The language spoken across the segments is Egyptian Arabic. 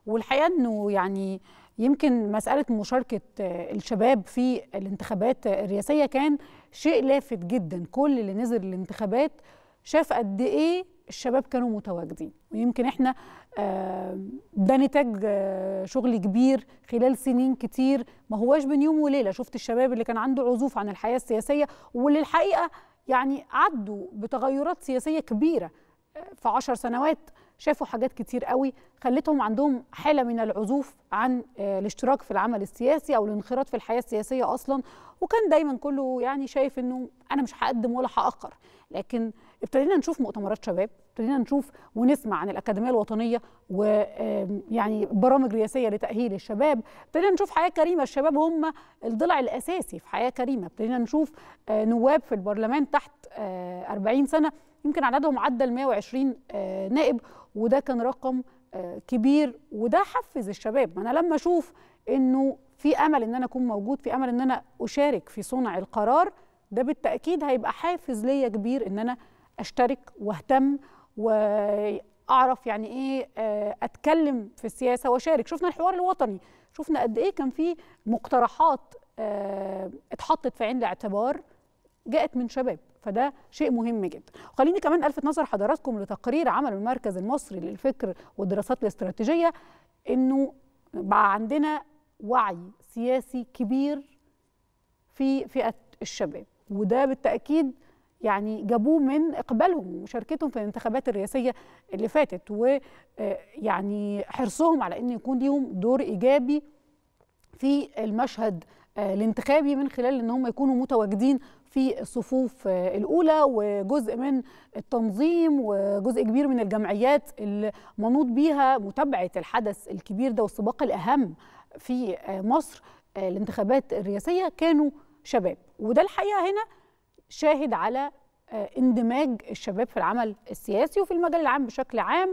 والحقيقه انه يعني يمكن مساله مشاركه الشباب في الانتخابات الرئاسيه كان شيء لافت جدا كل اللي نزل الانتخابات شاف قد ايه الشباب كانوا متواجدين ويمكن احنا ده نتاج شغل كبير خلال سنين كتير ما هواش بين يوم وليله شفت الشباب اللي كان عنده عزوف عن الحياه السياسيه واللي الحقيقه يعني عدوا بتغيرات سياسيه كبيره في عشر سنوات شافوا حاجات كتير قوي خلتهم عندهم حالة من العزوف عن الاشتراك في العمل السياسي أو الانخراط في الحياة السياسية أصلا وكان دايما كله يعني شايف أنه أنا مش هقدم ولا هأخر لكن ابتدينا نشوف مؤتمرات شباب ابتدينا نشوف ونسمع عن الأكاديمية الوطنية ويعني برامج رئاسية لتأهيل الشباب ابتدينا نشوف حياة كريمة الشباب هم الضلع الأساسي في حياة كريمة ابتدينا نشوف نواب في البرلمان تحت 40 سنة يمكن عددهم عدى ال 120 نائب وده كان رقم كبير وده حفز الشباب انا لما اشوف انه في امل ان انا اكون موجود في امل ان انا اشارك في صنع القرار ده بالتاكيد هيبقى حافز ليا كبير ان انا اشترك واهتم واعرف يعني ايه اتكلم في السياسه واشارك شفنا الحوار الوطني شفنا قد ايه كان في مقترحات اتحطت في عين الاعتبار جاءت من شباب فده شيء مهم جدا وخليني كمان الفت نظر حضراتكم لتقرير عمل المركز المصري للفكر والدراسات الاستراتيجيه انه بقى عندنا وعي سياسي كبير في فئه الشباب وده بالتاكيد يعني جابوه من اقبالهم ومشاركتهم في الانتخابات الرئاسيه اللي فاتت ويعني حرصهم على ان يكون ليهم دور ايجابي في المشهد الانتخابي من خلال ان هم يكونوا متواجدين في الصفوف الاولى وجزء من التنظيم وجزء كبير من الجمعيات اللي منوط بيها متابعه الحدث الكبير ده والسباق الاهم في مصر الانتخابات الرئاسيه كانوا شباب وده الحقيقه هنا شاهد على اندماج الشباب في العمل السياسي وفي المجال العام بشكل عام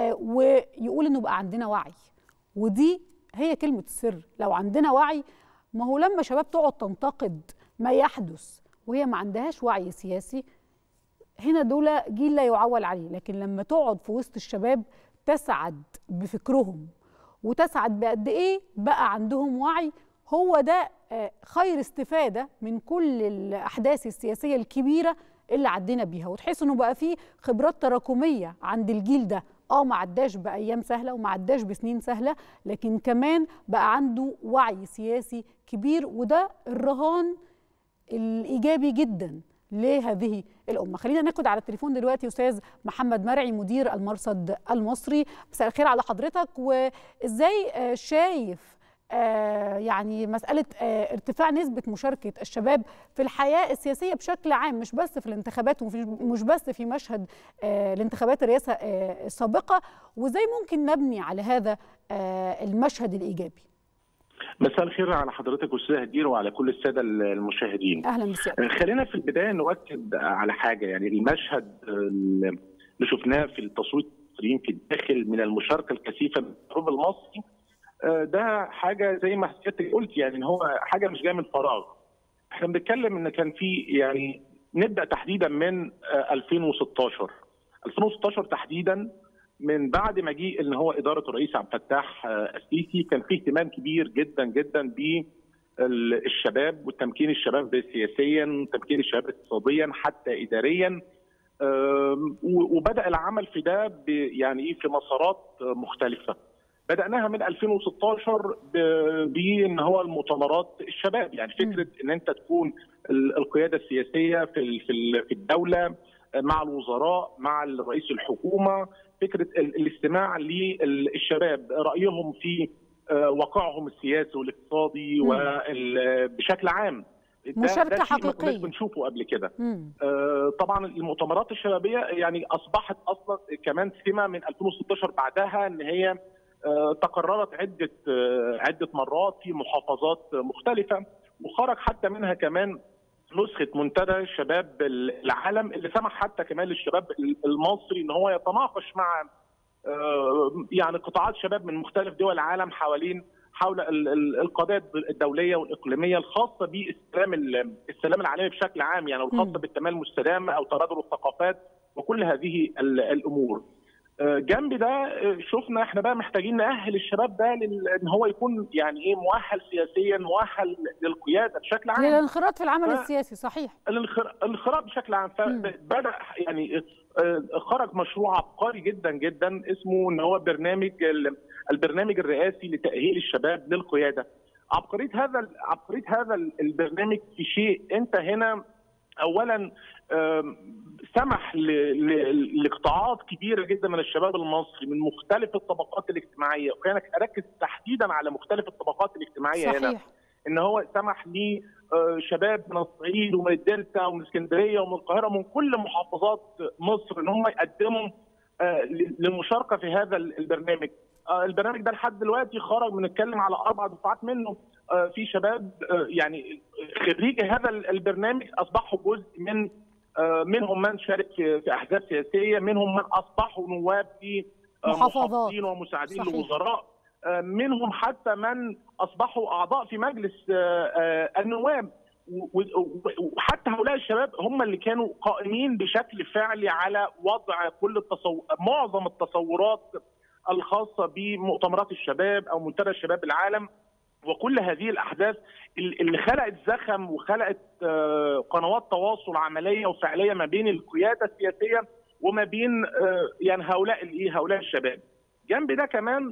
ويقول انه بقى عندنا وعي ودي هي كلمه السر لو عندنا وعي ما هو لما شباب تقعد تنتقد ما يحدث وهي ما عندهاش وعي سياسي هنا دول جيل لا يعول عليه لكن لما تقعد في وسط الشباب تسعد بفكرهم وتسعد بقد ايه بقى عندهم وعي هو ده خير استفاده من كل الاحداث السياسيه الكبيره اللي عدينا بيها وتحس انه بقى فيه خبرات تراكميه عند الجيل ده اه ما عداش بايام سهله وما عداش بسنين سهله لكن كمان بقى عنده وعي سياسي كبير وده الرهان الايجابي جدا لهذه الامه خلينا ناخد على التليفون دلوقتي استاذ محمد مرعي مدير المرصد المصري مساء الخير على حضرتك وازاي شايف آه يعني مسألة آه ارتفاع نسبة مشاركة الشباب في الحياة السياسية بشكل عام مش بس في الانتخابات ومش بس في مشهد آه الانتخابات الرئاسة السابقة وازاي ممكن نبني على هذا المشهد الإيجابي مساء الخير على حضرتك استاذ هدير وعلى كل الساده المشاهدين اهلا وسهلا خلينا في البدايه نؤكد على حاجه يعني المشهد اللي شفناه في التصويت المصريين في الداخل من المشاركه الكثيفه من الشعب المصري ده حاجه زي ما سيادتك قلت يعني ان هو حاجه مش جايه من فراغ احنا بنتكلم ان كان في يعني نبدا تحديدا من 2016 2016 تحديدا من بعد مجيء ان هو اداره الرئيس عبد الفتاح السيسي كان في اهتمام كبير جدا جدا بالشباب وتمكين الشباب سياسيا تمكين الشباب اقتصاديا حتى اداريا وبدا العمل في ده يعني ايه في مسارات مختلفه بداناها من 2016 بان هو المؤتمرات الشباب يعني فكره ان انت تكون القياده السياسيه في في الدوله مع الوزراء مع رئيس الحكومه فكره الاستماع للشباب رايهم في واقعهم السياسي والاقتصادي وبشكل عام مشاركه ده حقيقيه ما بنشوفه قبل كده آه طبعا المؤتمرات الشبابيه يعني اصبحت اصلا كمان سمه من 2016 بعدها ان هي آه تكررت عده آه عده مرات في محافظات مختلفه وخرج حتى منها كمان نسخه منتدى شباب العالم اللي سمح حتى كمان للشباب المصري ان هو يتناقش مع يعني قطاعات شباب من مختلف دول العالم حوالين حول القضايا الدوليه والاقليميه الخاصه بالسلام السلام العالمي بشكل عام يعني والخاصه بالتنميه المستدامه او تبادل الثقافات وكل هذه الامور. جنب ده شفنا احنا بقى محتاجين نأهل الشباب ده ان هو يكون يعني ايه مؤهل سياسيا مؤهل للقياده بشكل عام للانخراط في العمل ف... السياسي صحيح الانخراط بشكل عام فبدا يعني خرج مشروع عبقري جدا جدا اسمه ان هو برنامج البرنامج الرئاسي لتأهيل الشباب للقياده عبقريه هذا عبقريه هذا البرنامج في شيء انت هنا اولا سمح لقطاعات كبيره جدا من الشباب المصري من مختلف الطبقات الاجتماعيه وكان اركز تحديدا على مختلف الطبقات الاجتماعيه صحيح. هنا ان هو سمح لشباب من الصعيد ومن الدلتا ومن اسكندريه ومن القاهره ومن كل محافظات مصر ان هم يقدموا للمشاركه في هذا البرنامج البرنامج ده لحد دلوقتي خرج بنتكلم على اربع دفعات منه في شباب يعني خريجي هذا البرنامج اصبحوا جزء من منهم من شارك في احزاب سياسيه منهم من اصبحوا نواب في محافظات ومساعدين لوزراء منهم حتى من اصبحوا اعضاء في مجلس النواب وحتى هؤلاء الشباب هم اللي كانوا قائمين بشكل فعلي على وضع كل التصور معظم التصورات الخاصه بمؤتمرات الشباب او منتدى الشباب العالم وكل هذه الاحداث اللي خلقت زخم وخلقت قنوات تواصل عمليه وفعليه ما بين القياده السياسيه وما بين يعني هؤلاء الايه هؤلاء الشباب. جنب ده كمان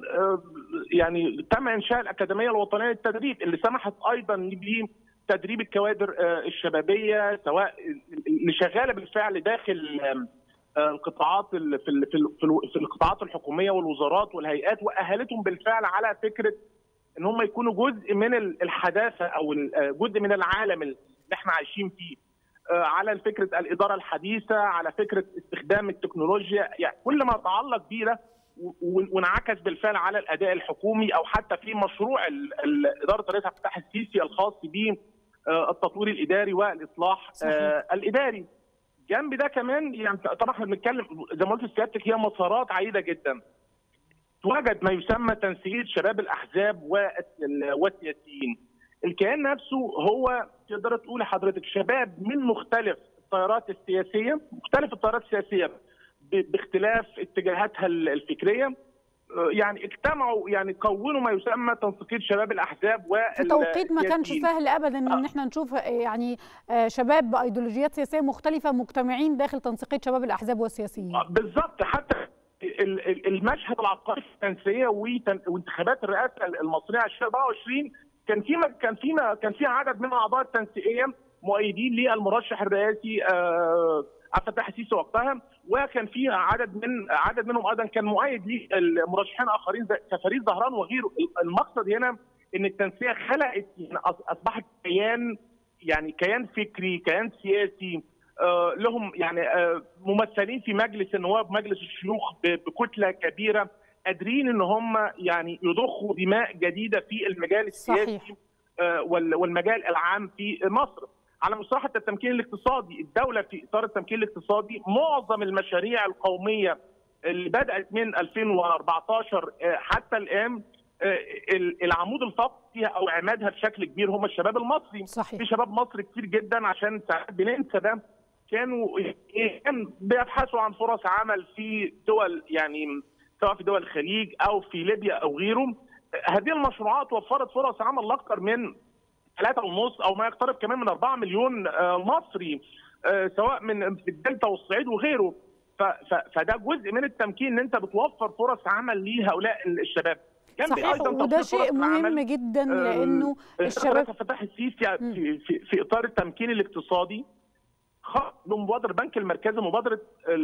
يعني تم انشاء الاكاديميه الوطنيه للتدريب اللي سمحت ايضا بتدريب الكوادر الشبابيه سواء اللي شغاله بالفعل داخل القطاعات في في القطاعات الحكوميه والوزارات والهيئات واهلتهم بالفعل على فكره ان هم يكونوا جزء من الحداثه او جزء من العالم اللي احنا عايشين فيه على فكره الاداره الحديثه على فكره استخدام التكنولوجيا يعني كل ما يتعلق بيه ده وانعكس بالفعل على الاداء الحكومي او حتى في مشروع اداره الرئيس عبد الفتاح السيسي الخاص بالتطوير الاداري والاصلاح صحيح. الاداري جنب ده كمان يعني طبعا احنا بنتكلم زي ما قلت لسيادتك هي مسارات عديده جدا توجد ما يسمى تنسيقيه شباب الاحزاب والسياسيين الكيان نفسه هو تقدر تقول لحضرتك شباب من مختلف التيارات السياسيه مختلف التيارات السياسيه باختلاف اتجاهاتها الفكريه يعني اجتمعوا يعني كونوا ما يسمى تنسيقيه شباب الاحزاب و في توقيت ما كانش سهل ابدا ان آه. احنا نشوف يعني شباب بايديولوجيات سياسيه مختلفه مجتمعين داخل تنسيقيه شباب الاحزاب والسياسيين آه بالظبط حتى المشهد العبقري في التنسيقيه وانتخابات الرئاسه المصريه 2024 كان في كان في كان في عدد من اعضاء التنسيقيه مؤيدين للمرشح الرئاسي عبد الفتاح السيسي وقتها وكان في عدد من عدد منهم ايضا كان مؤيد لمرشحين اخرين كفريد زهران وغيره المقصد هنا ان التنسيق خلقت يعني اصبحت كيان يعني كيان فكري كيان سياسي آه لهم يعني آه ممثلين في مجلس النواب مجلس الشيوخ بكتله كبيره قادرين ان هم يعني يضخوا دماء جديده في المجال السياسي صحيح. آه والمجال العام في مصر على مستوى حتى التمكين الاقتصادي الدوله في اطار التمكين الاقتصادي معظم المشاريع القوميه اللي بدات من 2014 حتى الان العمود الفقري فيها او عمادها بشكل كبير هم الشباب المصري صحيح. في شباب مصري كتير جدا عشان ساعات بننسى ده كانوا كان بيبحثوا عن فرص عمل في دول يعني سواء في دول الخليج او في ليبيا او غيره هذه المشروعات وفرت فرص عمل لاكثر من ثلاثة ونص او ما يقترب كمان من 4 مليون مصري سواء من الدلتا والصعيد وغيره فده جزء من التمكين ان انت بتوفر فرص عمل لهؤلاء الشباب كان صحيح ايضا وده شيء مهم جدا لانه الشباب فتح السيسي في, في, في اطار التمكين الاقتصادي بمبادره البنك المركزي مبادره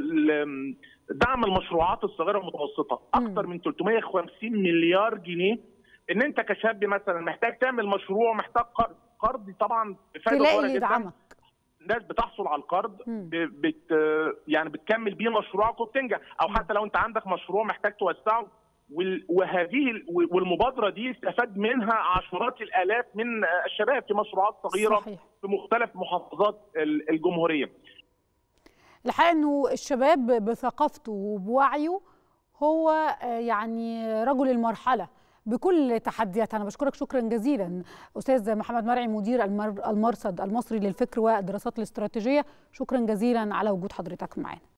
دعم المشروعات الصغيره والمتوسطه اكثر من 350 مليار جنيه ان انت كشاب مثلا محتاج تعمل مشروع محتاج قرض قرض طبعا بفائده تلاقي يدعمك ناس بتحصل على القرض بت يعني بتكمل بيه مشروعك وبتنجح او حتى لو انت عندك مشروع محتاج توسعه وهذه والمبادره دي استفاد منها عشرات الالاف من الشباب في مشروعات صغيره صحيح. في مختلف محافظات الجمهوريه. الحقيقه انه الشباب بثقافته وبوعيه هو يعني رجل المرحله بكل تحدياتها انا بشكرك شكرا جزيلا استاذ محمد مرعي مدير المرصد المصري للفكر والدراسات الاستراتيجيه شكرا جزيلا على وجود حضرتك معنا